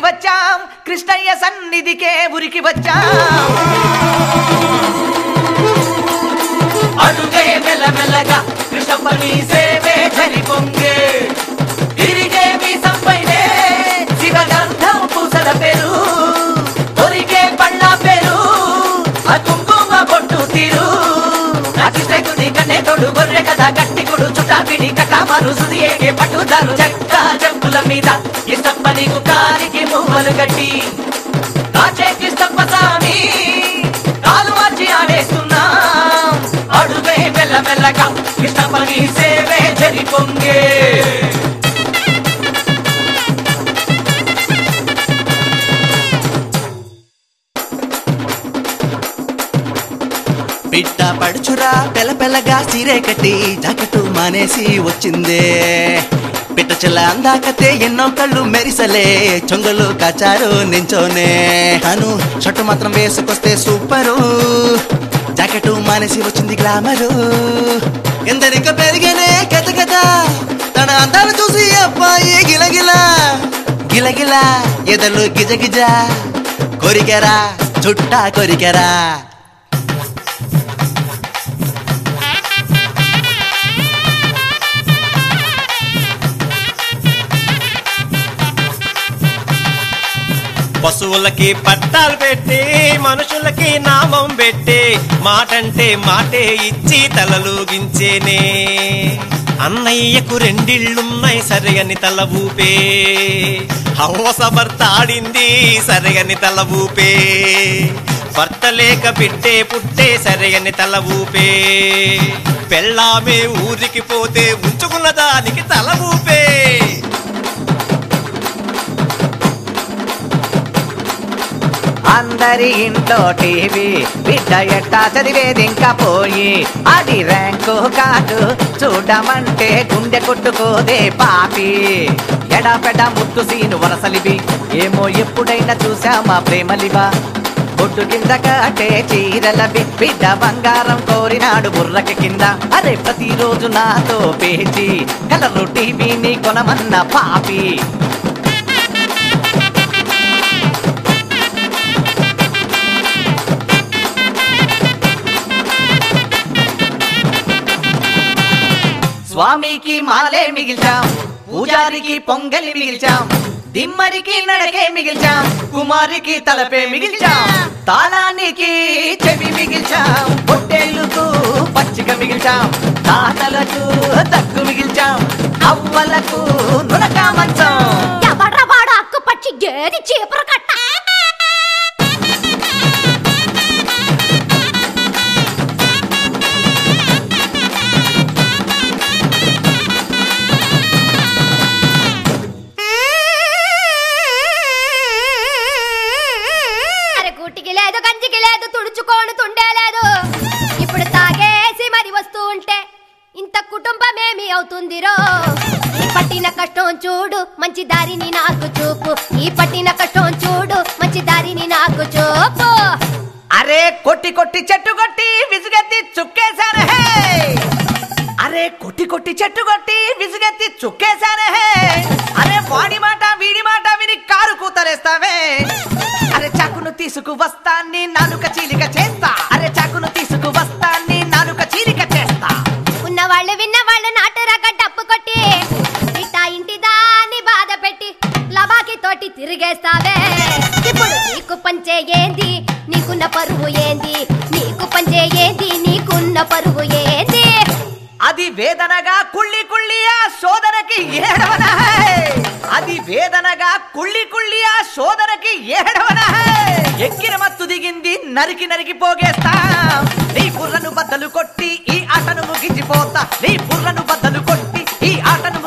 వచ్చాం కృష్ణయ్య సన్నిధికే ఉరికి వచ్చాం అడుగే మెల్లమెల్లగా కృష్ణప్ప నీ సేవే జరి పొంగే తిరిగే మీ సంపైనే శివగంధం పూసల పేరు దొరికే పళ్ళ పేరు ఆ కుంకుమ బొట్టు తీరు నా కృష్ణకుని కన్నే తోడు గొర్రె కదా గట్టి కొడు చుట్టాపిడి కటామారు సుదియేగే పట్టుదారు చెక్క చెప్పుల మీద ఇష్టప్ప నీకు కారికి మువ్వలు గట్టి రాచే కృష్ణప్ప స్వామి కాలు మార్చి ఆడేస్తున్నాం అడుగే మెల్ల మెల్లగా కృష్ణప్ప నీ సేవే జరి పొంగే పిట్ట పడుచురా పెల పెల్లగా సీరే కట్టి జాకెట్టు మానేసి వచ్చిందే పిట్ట చెల్ల అందాకతే ఎన్నో కళ్ళు మెరిసలే చొంగలు కాచారు నించోనే తను షర్టు మాత్రం వేసుకొస్తే సూపరు జాకెట్ మానేసి వచ్చింది గ్లామరు ఎందరిక పెరిగేనే కథ కథ తన అందాలు చూసి అబ్బాయి గిలగిల గిలగిల ఎదలు గిజగిజ కొరికెరా చుట్టా కొరికెరా పశువులకి పట్టాలు పెట్టి మనుషులకి నామం పెట్టి మాటంటే మాటే ఇచ్చి తలలూగించేనే అన్నయ్యకు రెండిళ్ళున్నాయి సరియని తల ఊపే హవ్వస భర్త ఆడింది సరియని తల ఊపే భర్త లేక బిడ్డే పుట్టే సరియని తల ఊపే పెళ్ళామే ఊరికి పోతే ఉంచుకున్న దానికి తల ఊపే అందరి ఇంట్లో టీవీ బిడ్డ ఎట్టా చదివేది ఇంకా పోయి అది ర్యాంకు కాదు చూడమంటే గుండె కొట్టుకోదే పాపి ఎడాపెడ ముద్దు సీను వరసలివి ఏమో ఎప్పుడైనా చూసామా ప్రేమలివా బొట్టు కింద కాటే చీరల బి- బిడ్డ బంగారం కోరినాడు బుర్రకి కింద అరే ప్రతిరోజు నాతో పేచి కలరు టీవీని కొనమన్న పాపి స్వామికి మాలే మిగిల్చాం పూజారికి పొంగలి మిగిల్చాం దిమ్మరికి నడకే మిగిల్చాం కుమారికి తలపే మిగిల్చాం తాళానికి చెవి మిగిల్చాం పొట్టేళ్లకు పచ్చిక మిగిల్చాం తాతలకు తగ్గు మిగిల్చాం అవ్వలకు నులక మంచం ఎవడ్రా వాడు అక్కు పచ్చి గేది చీపురు కట్ట అరే గుట్టికి లేదు గంజికి లేదు తుడుచుకోను తుండే లేదు ఇప్పుడు తాగేసి మరి వస్తూ ఉంటే ఇంత కుటుంబమేమి అవుతుందిరో ఈ పట్టిన కష్టం చూడు మంచి దారిని నాకు చూపు ఈ పట్టిన కష్టం చూడు మంచి దారిని నాకు చూపు అరే కొట్టి కొట్టి చెట్టు కొట్టి విసుగెత్తి చుక్కేశారు హే అరే కొట్టి కొట్టి చెట్టు కొట్టి విసుగెత్తి చుక్కేశారు హే అరే వాడి మాట వీడి మాట విని కారు కూతలేస్తావే అరే చాకును తీసుకు వస్తాన్ని నాలుక చీలిక చేస్తా అరే చాకును తీసుకు వస్తాన్ని నాలుక చీలిక చేస్తా ఉన్నవాళ్ళు విన్నవాళ్ళు నాటురక డప్పు కొట్టి ఇట్టా ఇంటి దాన్ని బాధ పెట్టి లబాకి తోటి తిరిగేస్తావే ఇప్పుడు నీకు పంచే ఏంది నీకున్న పరువు ఏంది నీకు పంచే ఏంది నీకున్న పరువు ఏంది అది వేదనగా కుళ్ళి కుళ్ళి ఆ సోదరకి ఏడవన హే. అది వేదనగా కుళ్ళి కుళ్ళి ఆ సోదరకి ఏడవన హే. ఎక్కిన మత్తు దిగింది నరికి నరికి పోగేస్తా నీ బుర్రను బద్దలు కొట్టి ఈ ఆటను ముగించిపోతా నీ బుర్రను బద్దలు కొట్టి ఈ ఆటను